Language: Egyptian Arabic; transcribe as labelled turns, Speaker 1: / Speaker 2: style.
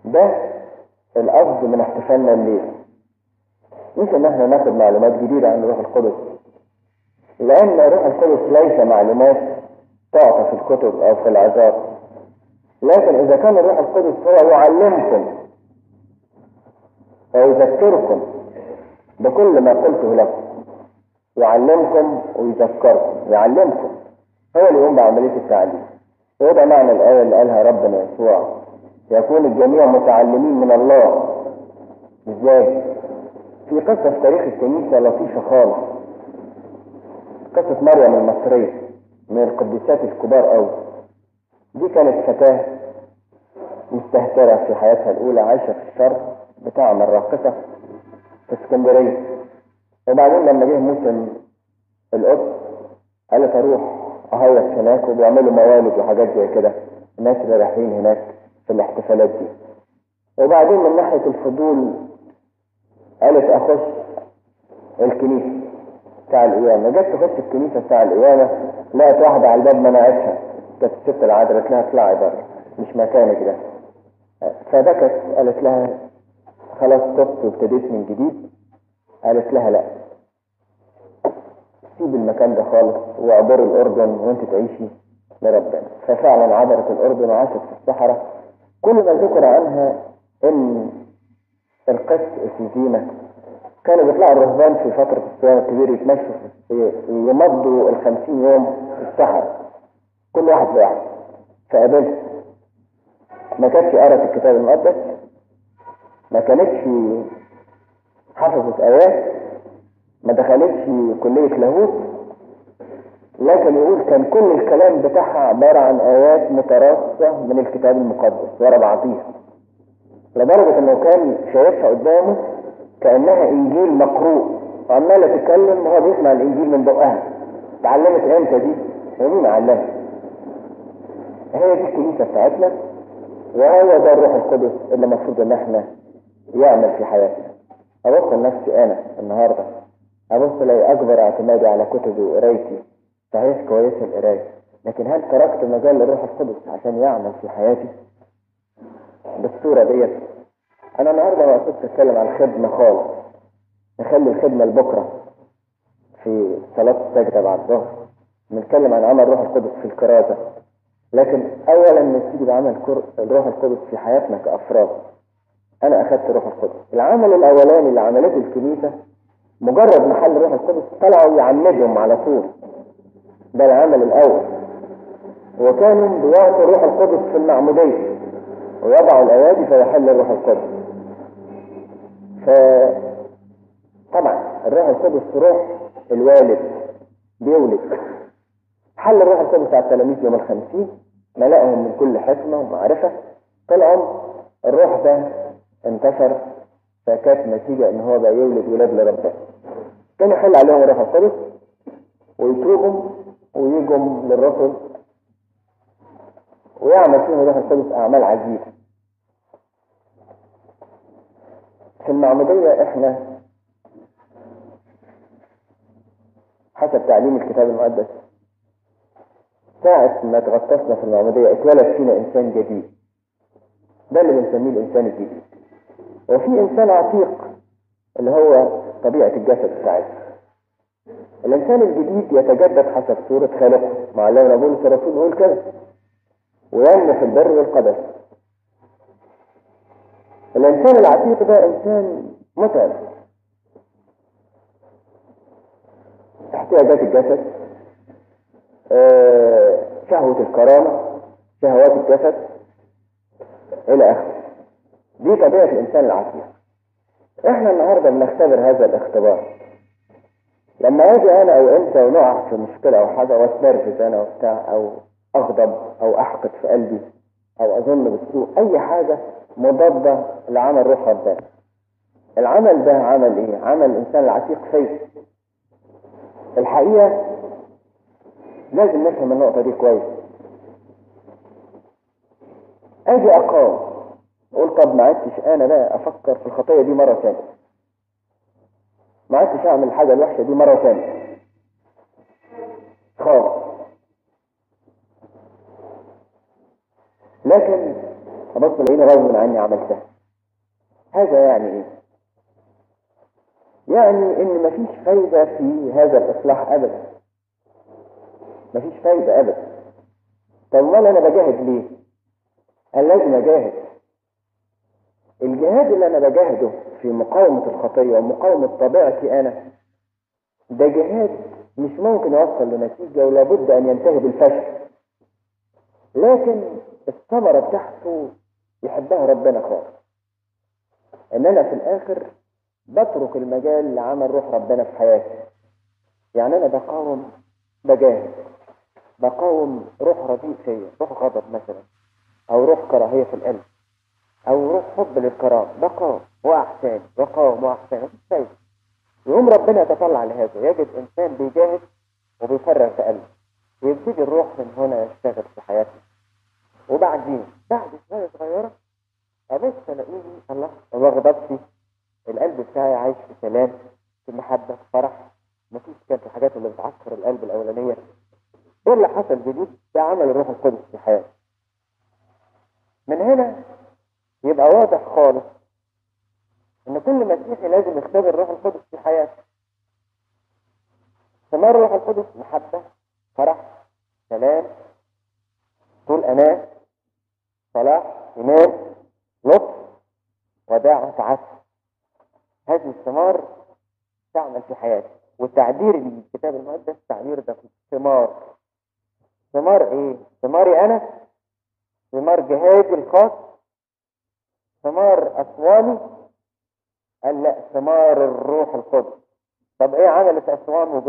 Speaker 1: ده القصد من احتفالنا الليل مش ان احنا ناخد معلومات جديدة عن الروح القدس لان الروح القدس ليس معلومات تعطى في الكتب او في العظات لكن اذا كان الروح القدس هو يعلمكم ويذكركم بكل ما قلته لكم يعلمكم ويذكركم يعلمكم هو اللي يقوم بعملية التعليم وده معنى الآية اللي قالها ربنا يسوع يكون الجميع متعلمين من الله ازاي؟ في قصة في تاريخ الكنيسة لطيفة خالص قصة مريم المصرية من القديسات الكبار أوي دي كانت فتاة مستهترة في حياتها الأولى عايشة في الشرق بتعمل راقصة في اسكندرية وبعدين لما جه موسم القدس قالت اروح اهيص هناك وبيعملوا موالد وحاجات زي كده الناس اللي رايحين هناك في الاحتفالات دي وبعدين من ناحية الفضول قالت اخش الكنيسة بتاع القيامة جت تخش الكنيسة بتاع القيامة لقت واحدة على الباب منعتها كانت الست العذراء قالت لها اطلعي بره مش مكانك ده فبكت قالت لها خلاص تبت وابتديت من جديد قالت لها لا سيب المكان ده خالص وعبر الأردن وانت تعيشي لربنا ففعلا عبرت الأردن وعاشت في الصحراء كل ما ذكر عنها ان القس اسيزينا كانوا بيطلعوا الرهبان في فترة الصيام الكبير يتمشوا يمضوا الخمسين يوم في الصحراء كل واحد لوحده فقابلت ما كانتش قرأت الكتاب المقدس ما كانتش حفظت آيات ما دخلتش كلية لاهوت لكن يقول كان كل الكلام بتاعها عبارة عن آيات متراصة من الكتاب المقدس ورا بعضيها لدرجة انه كان شايفها قدامه كأنها انجيل مقروء وعمالة تتكلم وهو بيسمع الانجيل من بقها اتعلمت امتى دي ومين علمها هي دي الكنيسة بتاعتنا وهو ده الروح القدس اللي المفروض ان احنا يعمل في حياتنا ابص لنفسي انا النهارده ابص الاقي اكبر اعتمادي على كتبي وقرايتي صحيح كويسه القرايه لكن هل تركت مجال للروح القدس عشان يعمل في حياتي بالصوره ديت انا النهارده ما قصدتش اتكلم عن الخدمه خالص نخلي الخدمه لبكره في صلاه السجده بعد الظهر بنتكلم عن عمل الروح القدس في الكرازه لكن اولا نبتدي بعمل الروح القدس في حياتنا كافراد انا اخذت الروح القدس العمل الاولاني اللي عملته الكنيسه مجرد محل الروح القدس طلعوا يعمدهم على طول ده العمل الاول وكانوا بيعطوا الروح القدس في المعموديه ويضعوا الايادي فيحل الروح القدس ف طبعا الروح القدس روح الوالد بيولد حل الروح القدس على التلاميذ يوم الخمسين ملأهم من كل حكمة ومعرفة طلعوا الروح ده انتشر فكانت نتيجة ان هو بقى يولد ولاد لربنا كان يحل عليهم الروح القدس ويتوبهم ويجوا للرسل ويعمل فيهم الروح القدس اعمال عجيبة في المعمودية احنا حسب تعليم الكتاب المقدس ساعة ما تغطسنا في المعمودية اتولد فينا انسان جديد ده اللي بنسميه الانسان الجديد وفي انسان عتيق اللي هو طبيعة الجسد بتاعتنا الانسان الجديد يتجدد حسب صورة خالقه معلمنا بولس الرسول يقول كده وينمو في البر والقدس الانسان العتيق ده انسان متعب احتياجات الجسد آه، شهوة الكرامة شهوات الجسد إلى آخره دي طبيعة الإنسان العتيق إحنا النهاردة بنختبر هذا الاختبار لما أجي أنا أو أنت ونقع في مشكلة أو حاجة وأتنرفز أنا وبتاع أو أغضب أو أحقد في قلبي أو أظن بالسوء أي حاجة مضادة لعمل روح ربنا العمل ده عمل إيه؟ عمل الإنسان العتيق فيه الحقيقة لازم نفهم النقطة دي كويس اجي اقاوم اقول طب ما عدتش انا بقى افكر في الخطية دي مرة ثانية ما عدتش اعمل الحاجة الوحشة دي مرة ثانية خالص لكن ابص الاقيني غصب عني عملتها هذا يعني ايه يعني ان مفيش فايدة في هذا الاصلاح ابدا مفيش فايدة ابدا طب امال انا بجاهد ليه قال لازم اجاهد الجهاد اللي انا بجاهده في مقاومة الخطية ومقاومة طبيعتي انا ده جهاد مش ممكن يوصل لنتيجة ولابد ان ينتهي بالفشل لكن الثمرة بتاعته يحبها ربنا خالص ان انا في الاخر بترك المجال لعمل روح ربنا في حياتي يعني انا بقاوم بجاهد بقاوم روح رديء فيا روح غضب مثلا او روح كراهيه في القلب او روح حب للكرامه بقاوم واحسان بقاوم واحسان مفيش فايده يقوم ربنا يتطلع لهذا يجد انسان بيجاهد وبيفرغ في قلبه ويبتدي الروح من هنا يشتغل في حياته وبعدين بعد شويه صغيره ابص الاقيني الله ما بغضبش القلب بتاعي عايش في سلام في محبه في فرح مفيش كانت الحاجات اللي بتعكر القلب الاولانيه ايه اللي حصل جديد ده عمل الروح القدس في حياتي من هنا يبقى واضح خالص ان كل مسيحي لازم يختبر الروح القدس في حياته ثمار الروح القدس محبه فرح سلام طول امان صلاح ايمان لطف وداع تعفف هذه الثمار تعمل في حياتي والتعبير الكتاب المقدس التعبير ده في ثمار ثمار ايه ثماري انا ثمار جهازي الخاص ثمار اسواني قال لا ثمار الروح القدس طب ايه عملت اسوان